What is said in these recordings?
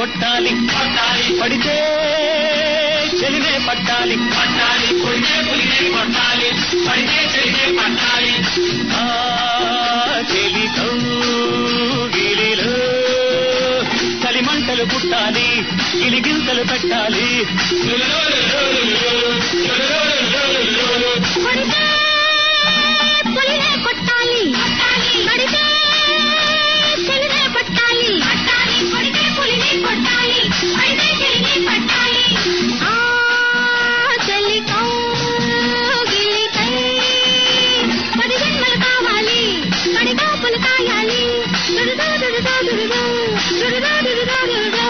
కొట్టాలి కొట్టాలి పడితే చెలినే పట్టాలి పట్టాలి పులినే పులినే కొట్టాలి పడితే చెలినే పట్టాలి ఆ చెలి గిలిలో చలిమంటలు పుట్టాలి గిలిగింతలు పెట్టాలి కొడితే పులినే కొట్టాలి కడితే చెలినే పట్టాలి కొడితే పులినే కొట్టాలి కడితే చెలినే పట్టాలి ఆ చెలి కౌగిలికై పది జన్మలు కావాలి కడిగాపులు కాయాలి దురుదా దురుదా దురుదా దురుదా దురుదా దురుదా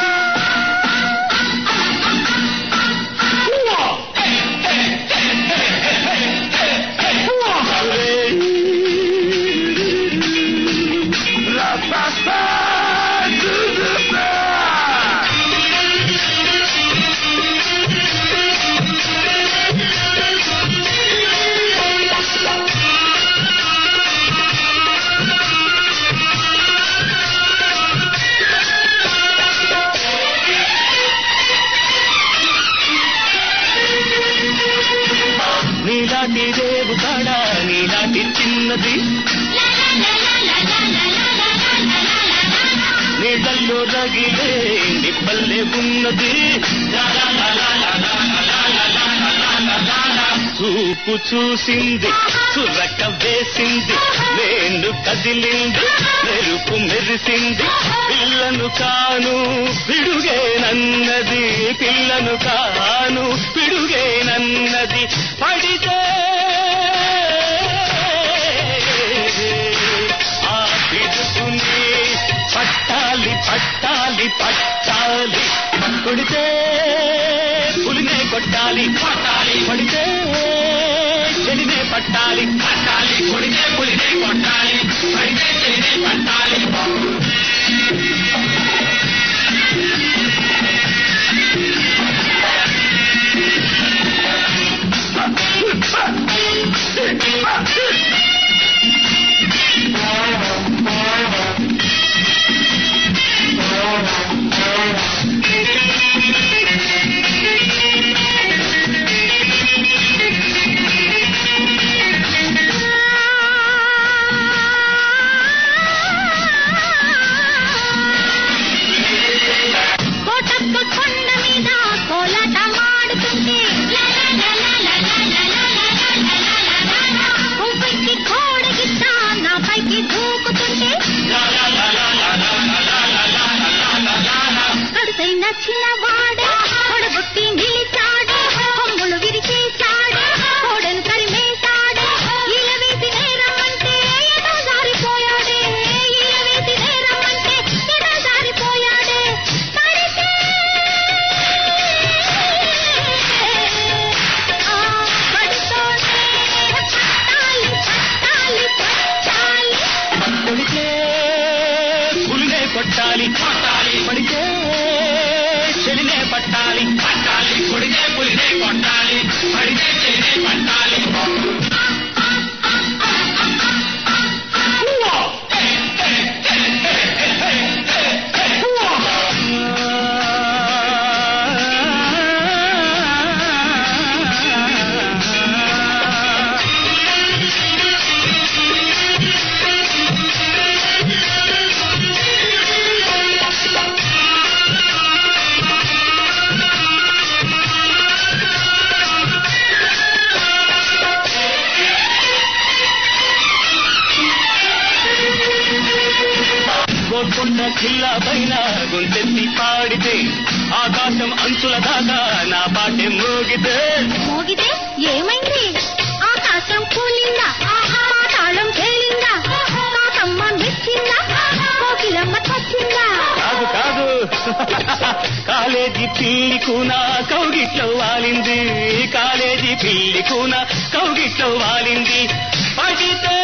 నీలాంటి రేవు కాడ నీలాంటి చిన్నది నీళ్ళల్లో రగిలే నిప్పల్లే ఉన్నది చూపు చూసింది చురక వేసింది నేను కదిలింది మెరుపు మెరిసింది పిల్లను కాను పిడుగేనన్నది పిల్లను కాను పిడుగేనన్నది పడితే ఆ పిడుగుని పట్టాలి పట్టాలి పట్టాలి కొడితే పులినే కొట్టాలి కొట్టాలి పడితే చెడినే పట్టాలి పట్టాలి పులినే పులినే కొట్టాలి పడితే చెలినే పట్టాలి కోటప్ప కొండ మీద కోలాట మాడుతుంటే పువ్వుకి కోడగిట్ట నా పైకి దూకుతుంటే కడుసైన చిన్నవాడు కొడబుట్టి నిలిచాడు కొమ్ములు విరిచేశాడు కోడను తరిమేశాడు ఈల వేసి నేరమంటే ఎటో జారిపోయాడే ఈల వేసి నేరమంటే ఎటో జారిపోయాడే పడితే ఆ పడితోనే పట్టాలి పట్టాలి పట్టాలి కొడితే పులినే కొట్టాలి కొట్టాలి పడితే చెలినే పట్టాలి పట్టాలి పులినే పులినే కొట్టాలి పడితే చెలినే పట్టాలి గోల్కొండ కిల్లా పైన గొంతెత్తి పాడితే ఆకాశం అంచుల దాకా నా పాటె మోగితే మోగితే ఏమైంది ఆకాశం కూలిందా పాతాళం తేలిందా కాకమ్మ మెచ్చిందా కోకిలమ్మ చచ్చిందా కాదు కాదు కాలేజీ పిల్లి కూన కౌగిట్లో వాలింది కాలేజీ పిల్లి కూన కౌగిట్లో వాలింది పడితే